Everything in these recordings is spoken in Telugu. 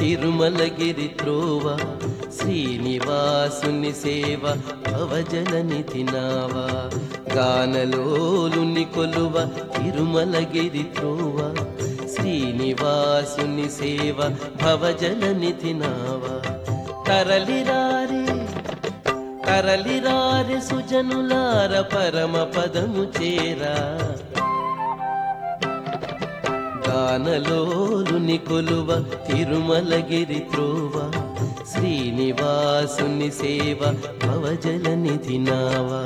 తిరుమలగిరి త్రోవ శ్రీనివాసుని సేవ భవజలనిధి నావా గానలోలుని కొలువ తిరుమలగిరి త్రోవ శ్రీనివాసుని సేవ భవజలనిధి నావా తరలిరారే తరలిరారి సుజనులార పరమ పదము చేరా గానలోలుని కొలువ తిరుమలగిరి త్రోవ శ్రీనివాసుని సేవ భవజలనిధి నావా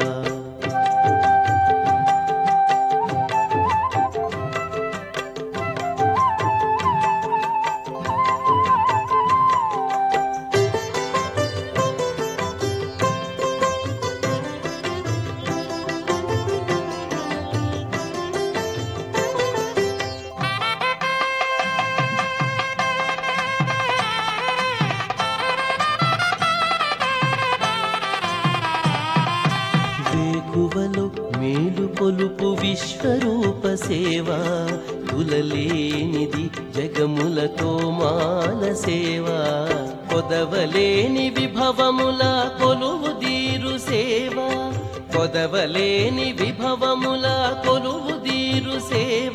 వేకువలో మేలు కొలుపు విశ్వరూప సేవ కులలేనిది జగములతో మాల సేవ కొదవలేని విభవముల కొలువు దీరు సేవ కొదవలేని విభవముల కొలువు దీరు సేవ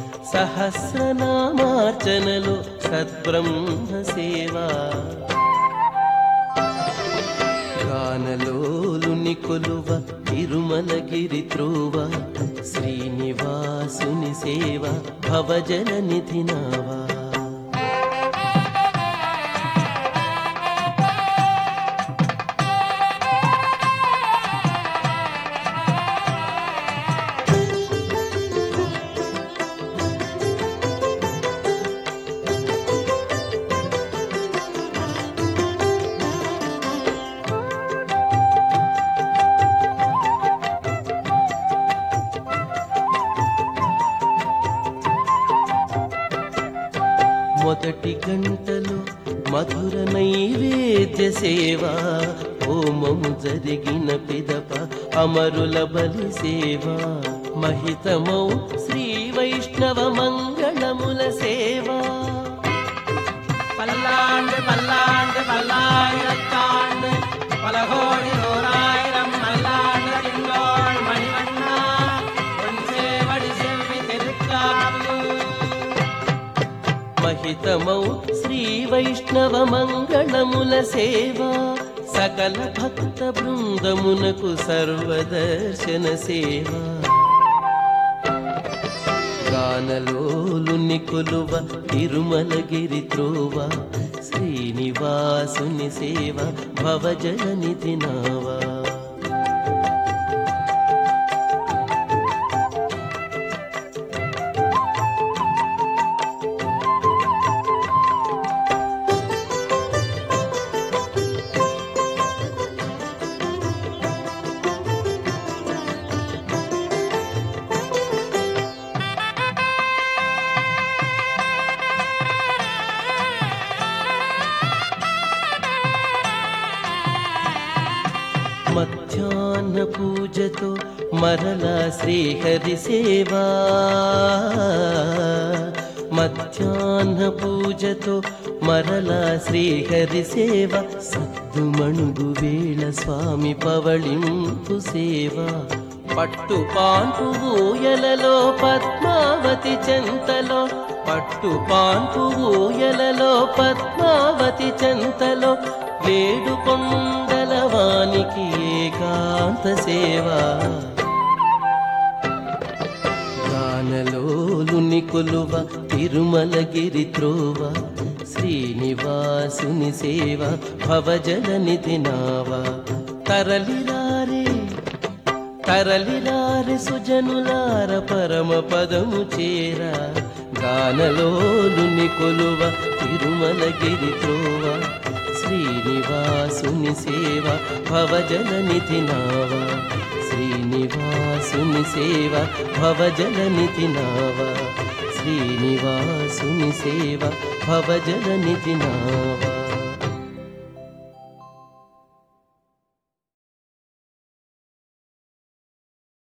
సహస్రనామార్చనలో సద్బ్రహ్మ సేవ గానలోలుని కొలువ తిరుమలగిరి త్రోవ శ్రీనివాసుని సేవ భవజలనిధి నావా మొదటి గంటలో మధుర నైవేద్య సేవ హోమము జరిగిన పిదప అమరుల బలి సేవ మహితమౌ శ్రీ వైష్ణవ మంగళముల సేవ பல்லாண்டு பல்லாண்டு பல்லாயிரத்தாண்டு பல கோடி நூறாயிரம் நல்லாண்டு திங்கோள் மணிவண்ணா உன் சேவடி செல்வி திருக்காவூர் మహితమౌ శ్రీ వైష్ణవ మంగళముల సేవ సకల భక్త బృందమునకు సర్వదర్శన సేవ గానలోలుని కొలువ తిరుమలగిరి త్రోవ శ్రీనివాసుని సేవ భవజలనిధి నావా మధ్యాహ్న పూజతో మరలా శ్రీహరి సేవా మధ్యాహ్న పూజతో మరలా శ్రీహరి సేవ సద్దుమణుగు వేళ స్వామి పవళింపు సేవ పట్టు పాన్పు ఊయలలో పద్మావతి చెంతలో పట్టు పాన్పు ఊయలలో పద్మావతి చెంతలో వేడు కొండల వానికి ఏకాంత సేవా గానలోలుని కొలువ తిరుమలగిరి త్రోవ శ్రీనివాసుని సేవ భవజలనిధి నావా తరలిరారే తరలిరారి సుజనులార పరమ పదము చేరా గానలోలుని కొలువ తిరుమలగిరి త్రోవ శ్రీనివాసుని సేవ భవజలనిధి నావా శ్రీనివాసుని సేవ భవజలనిధి నావా శ్రీనివాసుని సేవ భవజలనిధి నావా